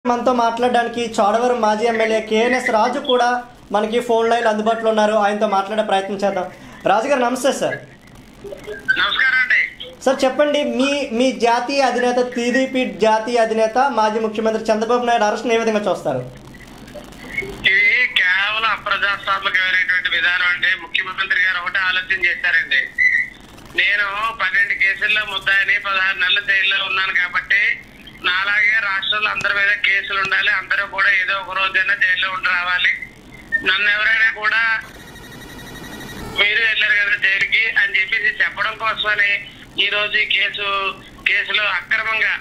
మనతో మాట్లాడడానికి చోడవరం మాజీ ఎమ్మెల్యే కేఎన్ఎస్ రాజు కూడా మనకి ఫోన్ లైన్ అందుబాటులో ఉన్నారు ఆయనతో మాట్లాడే ప్రయత్నం చేద్దాం రాజు గారు నమస్తే సార్ నమస్కారం అండి సార్ చెప్పండి మీ మీ జాతీయ అధినేత టీడీపీ జాతీయ అధినేత మాజీ ముఖ్యమంత్రి చంద్రబాబు నాయుడు అరెస్ట్ని ఏ విధంగా చూస్తారు ఇది కేవలం అప్రజాస్వామికమైనటువంటి విధానం అండి ముఖ్యమంత్రి గారు ఒకటే ఆలోచన చేశారండి నేను పన్నెండు కేసుల్లో ముద్దాయని పదహారు నెలల జైల్లో ఉన్నాను కాబట్టి నాలాగే రాష్ట్రంలో అందరి మీద కేసులు ఉండాలి అందరూ కూడా ఏదో ఒక రోజైనా జైల్లో ఉండి రావాలి నన్ను ఎవరైనా కూడా మీరు వెళ్ళారు కదా జైలుకి అని చెప్పేసి చెప్పడం కోసమని ఈ రోజు ఈ కేసు కేసులో అక్రమంగా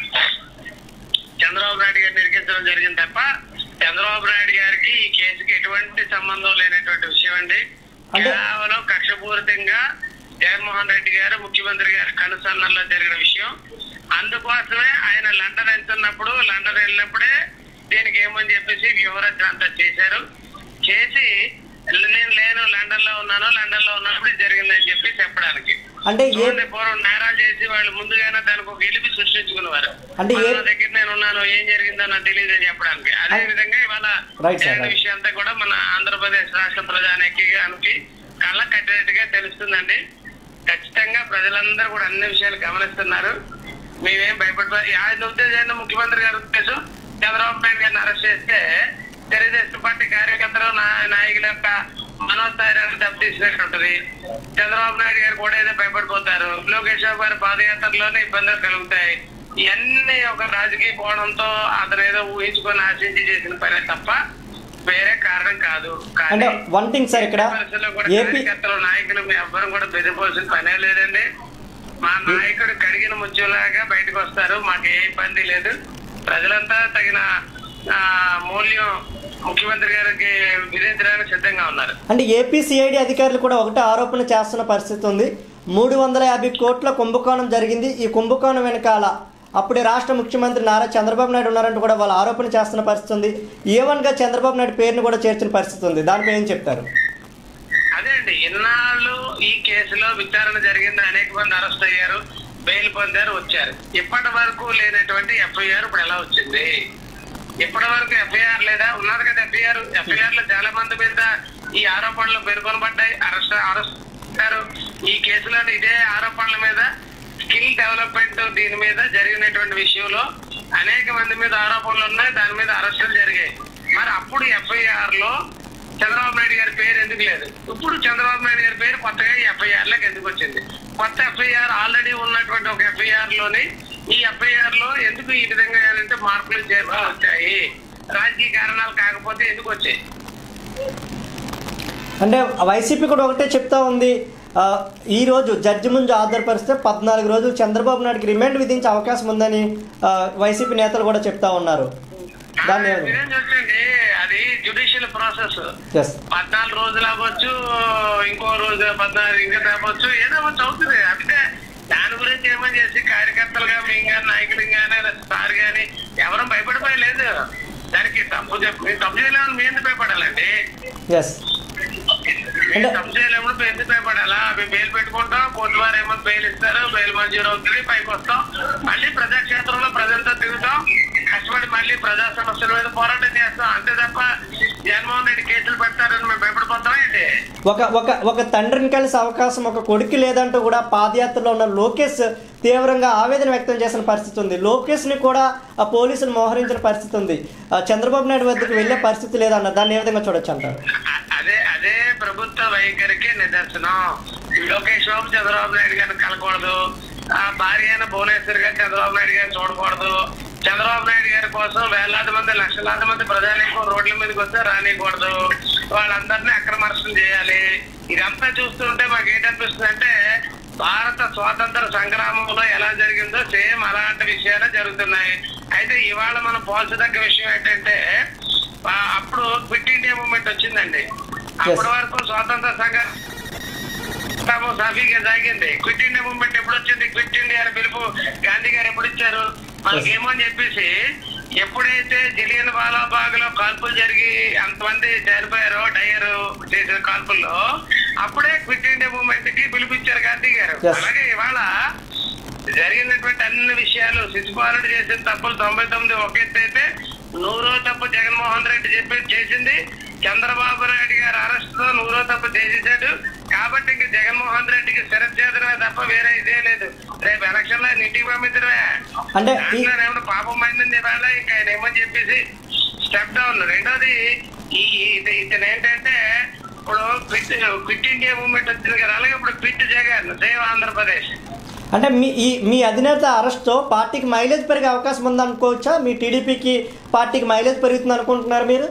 చంద్రబాబు నాయుడు గారిని ఇరికించడం జరిగింది తప్ప చంద్రబాబు నాయుడు గారికి ఈ కేసుకి ఎటువంటి సంబంధం లేనటువంటి విషయం అండి అంటే- కేవలం కక్షపూరితంగా జగన్మోహన్ రెడ్డి గారు ముఖ్యమంత్రి గారి కనుసన్నల్లో జరిగిన విషయం అందుకోసమే ఆయన లండన్ వెళ్తున్నప్పుడు లండన్ వెళ్ళినప్పుడే దీనికి ఏమని చెప్పేసి వివరణ అంతా చేశారు చేసి నేను లేను లండన్ లో ఉన్నాను లండన్ లో ఉన్నప్పుడు ఇది జరిగిందని చెప్పి చెప్పడానికి అంటే ఏ చూడండి, పూర్వం నేరాలు చేసి వాళ్ళు ముందుగానే దానికి ఒక ఎలిపి సృష్టించుకునేవారు అంటే ఏ- మన దగ్గర నేను ఉన్నాను ఏం జరిగిందో నాకు తెలియదు అని చెప్పడానికి అదే విధంగా ఇవాళ Right, sir, జరిగిన right. విషయం అంతా కూడా మన ఆంధ్రప్రదేశ్ రాష్ట్ర ప్రజానికి కళ్ళ కట్టినట్టుగా తెలుస్తుందండి ఖచ్చితంగా ప్రజలందరూ కూడా అన్ని విషయాలు గమనిస్తున్నారు మేమేం భయపడి ఆయన ఉద్దేశం ముఖ్యమంత్రి గారి ఉద్దేశం చంద్రబాబు నాయుడు గారిని అరెస్ట్ చేస్తే తెలుగుదేశం పార్టీ కార్యకర్తలు నా- నాయకుల యొక్క మనోస్థైర్యాన్ని దెబ్బతీసినట్టు ఉంటుంది చంద్రబాబు నాయుడు గారు కూడా ఏదో భయపడిపోతారు లోకేష్ బాబు గారి పాదయాత్రలోనే ఇబ్బందులు కలుగుతాయి ఇవన్నీ ఒక రాజకీయ కోణంతో అతను ఏదో ఊహించుకొని ఆశించి చేసిన పనే తప్ప వేరే కారణం కాదు కానీ అంటే వన్ థింగ్ సార్ ఇక్కడ పరిస్థితుల్లో కూడా ఏపీ కార్యకర్తలు నాయకులు మీ ఎవ్వరం కూడా బెదిరిపోవాల్సిన పనే లేదండి మా నాయకుడు కడిగిన ముత్యంలాగా బయటకు వస్తారు మాకు ఏ ఇబ్బంది లేదు ప్రజలంతా తగిన ఆ, మూల్యం ముఖ్యమంత్రి గారికి విధించడానికి సిద్ధంగా ఉన్నారు అంటే ఏపీ సిఐడి అధికారులు కూడా ఒకటే ఆరోపణ చేస్తున్న పరిస్థితి ఉంది మూడు వందల యాభై కోట్ల కుంభకోణం జరిగింది ఈ కుంభకోణం వెనకాల అప్పుడే రాష్ట్ర ముఖ్యమంత్రి నారా చంద్రబాబు నాయుడు ఉన్నారంటూ కూడా వాళ్ళు ఆరోపణ చేస్తున్న పరిస్థితి ఉంది ఏవన్గా చంద్రబాబు నాయుడు పేరును కూడా చేర్చిన పరిస్థితి ఉంది దానిపై ఏం చెప్తారు అదే అండి ఇన్నాళ్ళు ఈ కేసులో విచారణ జరిగింది అనేక మంది అరెస్ట్ అయ్యారు బెయిల్ పొందారు వచ్చారు ఇప్పటి వరకు లేనటువంటి ఎఫ్ఐఆర్ ఇప్పుడు ఎలా వచ్చింది ఇప్పటి వరకు ఎఫ్ఐఆర్ లేదా ఉన్నది కదా ఎఫ్ఐఆర్ ఎఫ్ఐఆర్ లో చాలా మంది మీద ఈ ఆరోపణలు పేర్కొనబడ్డాయి అరెస్ట్ అరెస్ట్ చేశారు. ఈ కేసులో ఇదే ఆరోపణల మీద స్కిల్ డెవలప్మెంట్ దీని మీద జరిగినటువంటి విషయంలో అనేక మంది మీద ఆరోపణలు ఉన్నాయి దాని మీద అరెస్టులు జరిగాయి మరి అప్పుడు ఎఫ్ఐఆర్ లో చంద్రబాబు నాయుడు గారి పేరు ఎందుకు లేదు ఇప్పుడు చంద్రబాబు నాయుడు గారి పేరు కొత్తగా ఎఫ్ఐఆర్ లోకి ఎందుకు వచ్చింది కొత్త ఎఫ్ఐఆర్ ఆల్రెడీ ఉన్నటువంటి ఒక ఎఫ్ఐఆర్ లోని ఈ ఎఫ్ఐఆర్ లో ఎందుకు ఈ విధంగా ఏంటంటే మార్పులు చేర్పులు వచ్చాయి రాజకీయ కారణాలు కాకపోతే ఎందుకు వచ్చాయి అంటే వైసీపీ కూడా ఒకటే చెప్తా ఉంది ఆ, ఈ రోజు జడ్జి ముందు ఆధారపరిస్తే పద్నాలుగు రోజులు చంద్రబాబు నాయుడుకి రిమాండ్ విధించే అవకాశం ఉందని ఆ, వైసీపీ నేతలు కూడా చెప్తా ఉన్నారు దాన్ని ఏమని మీరేం చూడండి అది జుడిషియల్ ప్రాసెస్ ఎస్ పద్నాలుగు రోజులు అవ్వచ్చు ఇంకో రోజు పద్నాలుగు ఇంకా అవ్వచ్చు ఏదో అవ్వచ్చు అవుతుంది అంటే దాని గురించి ఏమని చేసి కార్యకర్తలుగా మేము కానీ నాయకులు కానీ సార్ కానీ ఎవరం భయపడిపోయలేదు దానికి తప్పు చెప్పు మేము తప్పు చేయలేమని మేము ఎందుకు భయపడాలండి ఎస్ మేము అంటే- తప్పు చేయలేమని మేము ఎందుకు భయపడాలా మేము బెయిల్ పెట్టుకుంటాం కోర్టు వారు ఏమో బెయిల్ ఇస్తారు బెయిల్ మంజూరు అవుతుంది పైకి వస్తాం మళ్ళీ ప్రజాక్షేత్రంలో ప్రజలతో తిరుగుతాం కష్టపడి మళ్ళీ ప్రజా సమస్యల మీద పోరాటం చేస్తాం అంతే తప్ప జగన్మోహన్ రెడ్డి కేసులు పెడతారని మేము భయపడిపోతాం ఏంటి ఒక ఒక ఒక తండ్రిని కలిసే అవకాశం ఒక కొడుకు లేదంటూ కూడా పాదయాత్రలో ఉన్న లోకేష్ తీవ్రంగా ఆవేదన వ్యక్తం చేసిన పరిస్థితి ఉంది లోకేష్ని కూడా ఆ పోలీసులు మోహరించిన పరిస్థితి ఉంది ఆ చంద్రబాబు నాయుడు వద్దకు వెళ్ళే పరిస్థితి లేదన్న దాన్ని ఏ విధంగా చూడొచ్చు అంటారు అ- అదే అదే ప్రభుత్వ వైఖరికి నిదర్శనం లోకేష్ బాబు చంద్రబాబు నాయుడు గారిని కలకూడదు ఆ భార్య అయిన భువనేశ్వర్ గారు చంద్రబాబు నాయుడు గారిని చూడకూడదు చంద్రబాబు నాయుడు గారి కోసం వేలాది మంది లక్షలాది మంది ప్రజానీకం రోడ్ల మీదకి వస్తే రానియకూడదు వాళ్ళందరినీ అక్రమర్శనం చేయాలి ఇదంతా చూస్తుంటే మాకు ఏంటనిపిస్తుంది అంటే భారత స్వాతంత్ర సంగ్రామంలో ఎలా జరిగిందో సేమ్ అలాంటి విషయాలే జరుగుతున్నాయి అయితే ఇవాళ మనం పోల్చదగ్గ విషయం ఏంటంటే ఆ, అప్పుడు క్విట్ ఇండియా మూవ్మెంట్ వచ్చిందండి అప్పటి వరకు స్వాతంత్ర సంఘం తాము సాఫీగా సాగింది క్విట్ ఇండియా మూవ్మెంట్ ఎప్పుడు వచ్చింది క్విట్ ఇండియా అని పిలుపు గాంధీ గారు ఎప్పుడు ఇచ్చారు మనకేమో అని చెప్పేసి ఎప్పుడైతే జిలియన్ వాలాబాగ్ లో కాల్పులు జరిగి అంతమంది చనిపోయారో డయర్ చేసిన కాల్పుల్లో అప్పుడే క్విట్ ఇండియా మూవ్మెంట్ కి పిలిపించారు గాంధీ గారు Yes. అలాగే ఇవాళ జరిగినటువంటి అన్ని విషయాలు శిశుపాలుడు చేసిన తప్పులు తొంభై తొమ్మిది ఒక ఎత్తు అయితే నూరో తప్పు జగన్మోహన్ రెడ్డి చెప్పి చేసింది చంద్రబాబు నాయుడు గారు అరెస్ట్ తో నూరో తప్పు చేసేసాడు కాబట్టి ఇంక జగన్మోహన్ రెడ్డికి శిరచ్ఛేదనమే తప్ప వేరే ఇదే లేదు రేపు ఎలక్షన్ లో ఆయన ఇంటికి పంపించడమే అంటే ఈ- దాంట్లో ఏమన్నా పాపం మైంది వేళ ఇంకా ఆయన ఏమని చెప్పేసి స్టెప్ డౌన్ రెండోది ఈ ఇది- ఇతను ఏంటంటే ఇప్పుడు క్విట్ క్విట్ ఇండియా మూవ్మెంట్ వచ్చింది కదా అలాగే ఇప్పుడు క్విట్ జగన్ సేవ్ ఆంధ్రప్రదేశ్ అంటే మీ ఈ మీ అధినేత అరెస్ట్తో పార్టీకి మైలేజ్ పెరిగే అవకాశం ఉందనుకోవచ్చా మీ టీడీపీకి పార్టీకి మైలేజ్ పెరుగుతుంది అనుకుంటున్నారు మీరు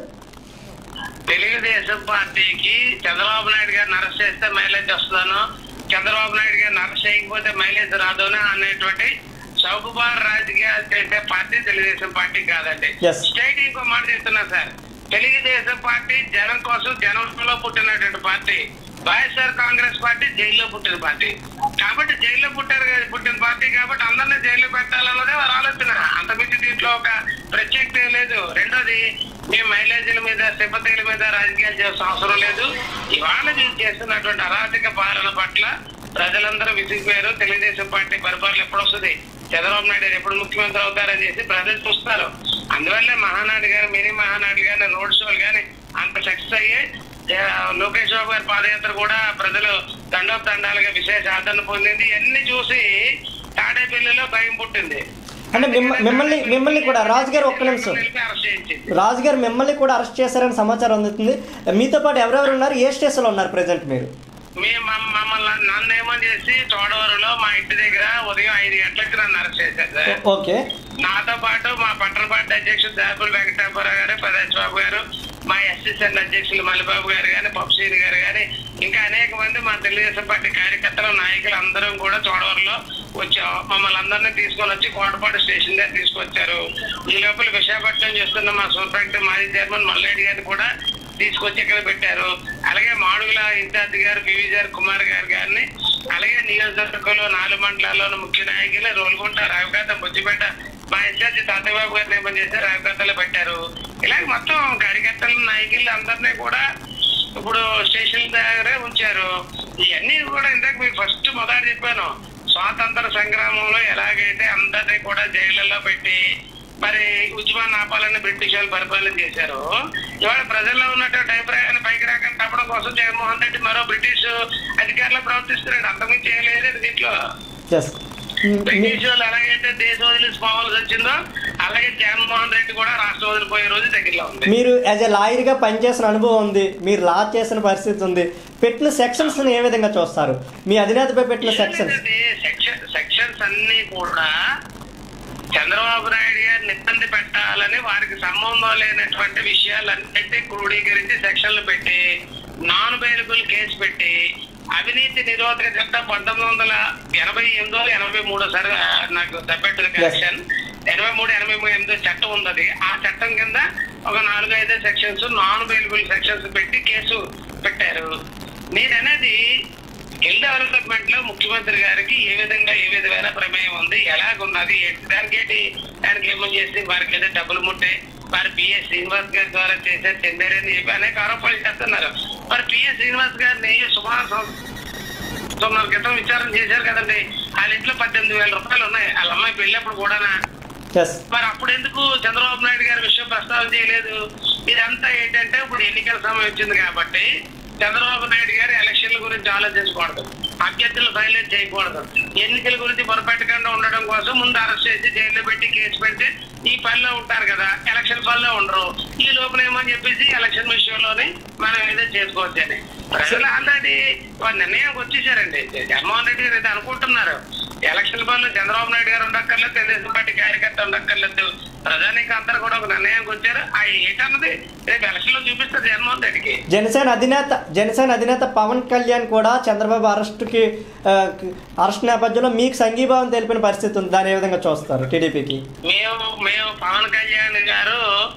తెలుగుదేశం పార్టీకి చంద్రబాబు నాయుడు గారిని అరెస్ట్ చేస్తే మైలేజ్ వస్తుందనో చంద్రబాబు నాయుడు గారిని అరెస్ట్ చేయకపోతే మైలేజ్ రాదోనో అనేటువంటి చౌకబార్ రాజకీయాలు చేసే పార్టీ తెలుగుదేశం పార్టీ కాదండి Yes. స్టేట్ ఇంకో మాట చెప్తున్నా సార్ తెలుగుదేశం పార్టీ జనం కోసం జనంలో పుట్టినటువంటి పార్టీ వైఎస్ఆర్ కాంగ్రెస్ పార్టీ జైల్లో పుట్టిన పార్టీ కాబట్టి జైల్లో పుట్టారు కదా- పుట్టిన పార్టీ కాబట్టి అందరినీ జైల్లో పెట్టాలన్నదే వారి ఆలోచన అంతమించి దీంట్లో ఒక ప్రత్యేకత ఏం లేదు రెండోది మేము మైలేజీల మీద సిబ్బందిల మీద రాజకీయాలు చేసిన అవసరం లేదు ఇవాళ మీరు చేస్తున్నటువంటి అరాచక పాలన పట్ల ప్రజలందరూ విసిగిపోయారు తెలుగుదేశం పార్టీ పరిపాలన ఎప్పుడు వస్తుంది చంద్రబాబు నాయుడు గారు ఎప్పుడు ముఖ్యమంత్రి అవుతారని చెప్పి ప్రజలు చూస్తారు అందువల్లే మహానాడు గారు మినీ మహానాడు గారి రోడ్ షోలు కానీ అంత సక్సెస్ అయ్యి ఆ, లోకేష్ బాబు గారి పాదయాత్ర కూడా ప్రజలు తండోపతండాలుగా విశేష ఆదరణ పొందింది ఇవన్నీ చూసి తాడేపల్లిలో భయం పుట్టింది అంటే మిమ్మ- మిమ్మల్ని మిమ్మల్ని కూడా రాజు గారు ఒక్క నిమిషం నిలిపి అరెస్ట్ చేయించింది రాజు గారు మిమ్మల్ని కూడా అరెస్ట్ చేశారని సమాచారం అందుతుంది మీతో పాటు ఎవరెవరు ఉన్నారు ఏ స్టేషన్లో ఉన్నారు ప్రజెంట్ మీరు మేము మమ్మ- మమ్మల్ని నన్ను ఏమని చేసి తోడవరంలో మా ఇంటి దగ్గర ఉదయం ఐదు గంటలకు నన్ను అరెస్ట్ చేశారు సార్ ఓకే నాతో పాటు మా పట్టణ పార్టీ అధ్యక్షుడు దాపుల్ వెంకటాపురం గారు ప్రదేశ్ బాబు గారు మా ఎస్ఎస్ఎన్ అధ్యక్షులు మల్లిబాబు గారు కానీ పప్సీని గారు కానీ ఇంకా అనేక మంది మా తెలుగుదేశం పార్టీ కార్యకర్తలు నాయకులు అందరం కూడా చోడవరంలో వచ్చాం మమ్మల్ని అందరినీ తీసుకొని వచ్చి కోటపాడు స్టేషన్ దగ్గర తీసుకొచ్చారు ఈ లోపల విశాఖపట్నం చేస్తున్న మా సూపరింటెండెంట్ మాజీ చైర్మన్ మల్లేడి గారిని కూడా తీసుకొచ్చి ఇక్కడ పెట్టారు అలాగే మాడుగుల ఇన్ఛార్జ్ గారు పివిజర్ కుమార్ గారు గారిని అలాగే నియోజకవర్గంలో నాలుగు మండలాల్లో ఉన్న ముఖ్య నాయకులు రోల్గుంట రావికాత బుజ్జిపేట మా ఇన్ఛార్జ్ తాతబాబు గారిని ఏమని చేశారు రావికాతలో పెట్టారు ఇలాగ మొత్తం కార్యకర్తలు నాయకులు అందరినీ కూడా ఇప్పుడు స్టేషన్ దగ్గరే ఉంచారు ఇవన్నీ కూడా ఇందాక మీకు ఫస్ట్ మొదట చెప్పాను స్వాతంత్ర సంగ్రామంలో ఎలాగైతే అందరినీ కూడా జైళ్ళలో పెట్టి మరి ఉద్యమాన్ని ఆపాలని బ్రిటిష్ వాళ్ళు పరిపాలన చేశారు ఇవాళ ప్రజల్లో ఉన్నటువంటి అభిప్రాయాన్ని పైకి రాకుండా తప్పడం కోసం జగన్మోహన్ రెడ్డి మరో బ్రిటిష్ అధికారులు ప్రవర్తిస్తున్నాడు అంతకుమించి ఏం లేదు దీంట్లో ఎస్ బ్రిటిష్ వాళ్ళు ఎలాగైతే దేశం వదిలి పోవాల్సి వచ్చిందో అలాగే జగన్మోహన్ రెడ్డి కూడా రాష్ట్రం వదిలిపోయే రోజు దగ్గరలో ఉంది మీరు యాజ్ ఎ లాయర్గా పనిచేసిన అనుభవం ఉంది మీరు లా చేసిన పరిస్థితి ఉంది పెట్టిన సెక్షన్స్ని ఏ విధంగా చూస్తారు మీ అధినేతపై పెట్టిన సెక్షన్స్ ఏంటంటే సెక్షన్ సెక్షన్స్ అన్ని కూడా చంద్రబాబు నాయుడు గారిని ఇబ్బంది పెట్టాలని వారికి సంబంధం లేనటువంటి విషయాలన్నింటినీ క్రోడీకరించి సెక్షన్లు పెట్టి నాన్ బెయిలబుల్ కేసు పెట్టి అవినీతి నిరోధక చట్టం పంతొమ్మిది వందల ఎనభై ఎనిమిదో ఎనభై మూడో సరే నాకు తప్పెట్టు కరెక్షన్ ఎనభై మూడు ఎనభై మూడు ఎనిమిదో చట్టం ఉంది ఆ చట్టం కింద ఒక నాలుగు ఐదు సెక్షన్స్ నాన్ బెయిలబుల్ సెక్షన్స్ పెట్టి కేసు పెట్టారు నేననేది స్కిల్ డెవలప్మెంట్ లో ముఖ్యమంత్రి గారికి ఏ విధంగా ఏ విధమైన ప్రమేయం ఉంది ఎలాగున్నది ఏంటి? దానికి ఏంటి దానికి ఏమని చేసి వారికి ఏదో డబ్బులు ముట్టే వారు పిఎస్ శ్రీనివాస్ గారి ద్వారా చేశారు చెందారని చెప్పి అనేక ఆరోపణలు చేస్తున్నారు మరి పిఎస్ శ్రీనివాస్ గారిని సుమారు సం- సంవత్సరాల క్రితం విచారణ చేశారు కదండి వాళ్ళ ఇంట్లో పద్దెనిమిది వేల రూపాయలు ఉన్నాయి వాళ్ళ అమ్మాయి పెళ్ళప్పుడు కూడానా ఎస్ మరి అప్పుడు ఎందుకు చంద్రబాబు నాయుడు గారి విషయం ప్రస్తావన చేయలేదు ఇదంతా ఏంటంటే ఇప్పుడు ఎన్నికల సమయం వచ్చింది కాబట్టి చంద్రబాబు నాయుడు గారు ఎలక్షన్ల గురించి ఆలోచించకూడదు అభ్యర్థులు సైలెంట్ చేయకూడదు ఎన్నికల గురించి పొరపెట్టకుండా ఉండడం కోసం ముందు అరెస్ట్ చేసి జైల్లో పెట్టి కేసు పెట్టి ఈ పనిలో ఉంటారు కదా ఎలక్షన్ పనిలో ఉండరు ఈ లోపల ఏమని చెప్పేసి ఎలక్షన్ విషయంలోనే మనం ఏదో చేసుకోవచ్చని ప్రజలు ఆల్రెడీ ఒక నిర్ణయానికి వచ్చేసారండి జగన్మోహన్ రెడ్డి గారు అయితే అనుకుంటున్నారు ఎలక్షన్ పనులు చంద్రబాబు నాయుడు గారు ఉండక్కర్లేదు తెలుగుదేశం పార్టీ కార్యకర్త ఉండక్కర్లేదు ప్రజానికి అందరూ కూడా ఒక నిర్ణయానికి వచ్చారు ఆ ఏంటన్నది రేపు ఎలక్షన్ లో చూపిస్తారు జగన్మోహన్ రెడ్డికి జనసేన అధినేత జనసేన అధినేత పవన్ కళ్యాణ్ కూడా చంద్రబాబు అరెస్టుకి ఆ, అరెస్ట్ నేపథ్యంలో మీకు సంఘీభావం తెలిపిన పరిస్థితి ఉంది దాన్ని ఏ విధంగా చూస్తారు టీడీపీకి మేము మేము పవన్ కళ్యాణ్ గారు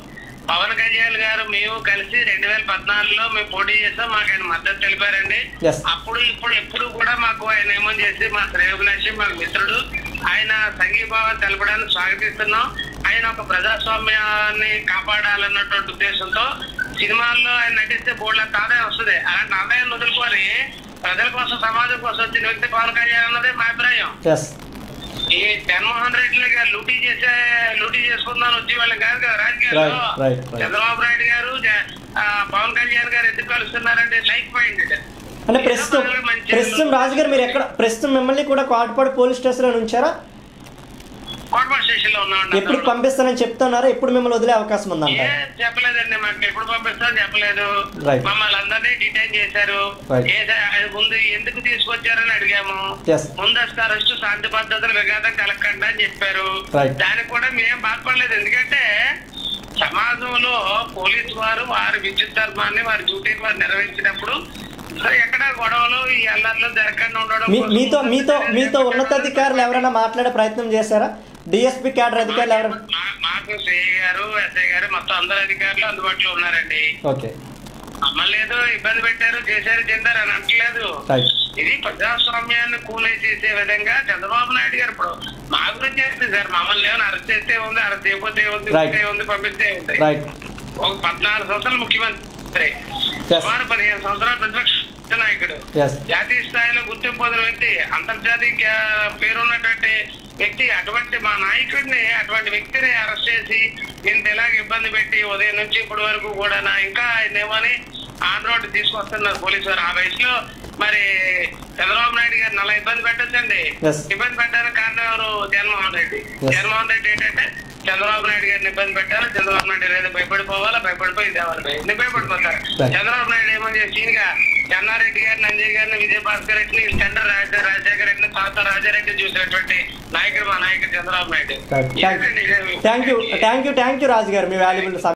పవన్ కళ్యాణ్ గారు మేము కలిసి రెండు వేల పద్నాలుగులో మేము పోటీ చేస్తాం మాకు ఆయన మద్దతు తెలిపారండి Yes. అప్పుడు ఇప్పుడు ఎప్పుడు కూడా మాకు ఆయన ఏమని చేసి మా శ్రేయోభిలాషి మాకు మిత్రుడు ఆయన సంఘీభావం తెలపడానికి స్వాగతిస్తున్నాం ఆయన ఒక ప్రజాస్వామ్యాన్ని కాపాడాలన్నటువంటి ఉద్దేశంతో సినిమాల్లో ఆయన నటిస్తే బోర్డుల ఆదాయం వస్తుంది అలాంటి ఆదాయం వదులుకొని ప్రజల కోసం సమాజం కోసం వచ్చిన వ్యక్తి పవన్ కళ్యాణ్ అన్నదే మా అభిప్రాయం ఎస్ ఈ జగన్మోహన్ రెడ్డి గారు లూటీ చేసే లూటీ చేసుకుందాం వచ్చే వాళ్ళకి కాదు కదా రాజకీయాలు విషయాల్లో Right, right, right. Chandrababu Naidu గారు జ- ఆ, పవన్ కళ్యాణ్ గారు ఎందుకు కలుస్తున్నారంటే లైక్ మైండెడ్ అంటే ప్రస్తుతం ప్రస్తుతం రాజుగారు మీరు ఎక్కడ ప్రస్తుతం మిమ్మల్ని కూడా కోటపాడు పోలీస్ స్టేషన్లో ఉంచారా కోటపాడు స్టేషన్ లో ఎప్పుడు ఉన్నాం పంపిస్తానని చెప్తున్నారా ఎప్పుడు మిమ్మల్ని వదిలే అవకాశం ఉందంట ఏ చెప్పలేదండి మాకు ఎప్పుడు పంపిస్తాను చెప్పలేదు Right. మమ్మల్ని అందరినీ డిటైన్ చేశారు Right. ఏ స- అది ముందు ఎందుకు తీసుకొచ్చారని అడిగాము Yes. ముందస్తు అరెస్టు శాంతి భద్రతలు విఘాతం కలగకుండా అని చెప్పారు Right. దానికి కూడా మేము బాధపడలేదు ఎందుకంటే సమాజంలో పోలీసు వారు వారి విద్యుత్ ధర్మాన్ని వారి డ్యూటీని వారు నిర్వహించినప్పుడు సో ఎక్కడ గొడవలు ఈ అల్లర్లు జరగకుండా ఉండడం మీ కోసం మీతో మీతో మీతో ఉన్నతాధికారులు ఎవరైనా మాట్లాడే ప్రయత్నం చేశారా డిఎస్పీ క్యాడర్ అధికారులు ఎవరైనా మా- మాకు సిఐ గారు ఎస్ఐ గారు మొత్తం అందరు అధికారులు అందుబాటులో ఉన్నారండి ఓకే మమ్మల్ని ఏదో ఇబ్బంది పెట్టారు చేశారు చెందారు అని అంటలేదు రైట్ ఇది ప్రజాస్వామ్యాన్ని కూలే చేసే విధంగా చంద్రబాబు నాయుడు గారు ఇప్పుడు మా గురించి చేస్తే సార్ మమ్మల్ని ఏమైనా అరెస్ట్ చేస్తే ఉంది అరెస్ట్ చేయకపోతే ఉంది Right. ఉంటే ఉంది పంపిస్తే ఉంది రైట్ ఒక పద్నాలుగు సంవత్సరాలు ముఖ్యమంత్రి Yes. సుమారు పదిహేను సంవత్సరాలు ప్రతిపక్ష నాయకుడు ఎస్ జాతీయ స్థాయిలో గుర్తింపు పొందిన వ్యక్తి అంతర్జాతీయ పేరున్నటువంటి వ్యక్తి అటువంటి మా నాయకుడిని అటువంటి వ్యక్తిని అరెస్ట్ చేసి ఇంత ఇలాగ ఇబ్బంది పెట్టి ఉదయం నుంచి ఇప్పటి వరకు కూడా నా ఇంకా ఆయన ఏమని ఆన్ రోడ్ తీసుకొస్తున్నారు పోలీసు వారు ఆ వయసులో మరి చంద్రబాబు నాయుడు గారిని అలా ఇబ్బంది పెట్టొచ్చండి Yes. ఇబ్బంది పెట్టడానికి కారణం ఎవరు జగన్మోహన్ రెడ్డి Yes. జగన్మోహన్ రెడ్డి ఏంటంటే చంద్రబాబు నాయుడు గారిని ఇబ్బంది పెట్టాలి చంద్రబాబు నాయుడు గారు ఏదో భయపడిపోవాలా భయపడిపోయి దేవాలి ఎందుకు భయపడిపోతారు Right. చంద్రబాబు నాయుడు ఏమని చేసి గా చెన్నారెడ్డి గారిని అంజయ్ గారిని విజయభాస్కర్ రెడ్డిని చంద్ర రాజ రాజశేఖర రెడ్డిని తాత రాజారెడ్డి చూసినటువంటి నాయకుడు మా నాయకుడు Chandrababu Naidu thank you thank you thank you Raju garu మీ వాల్యుబుల్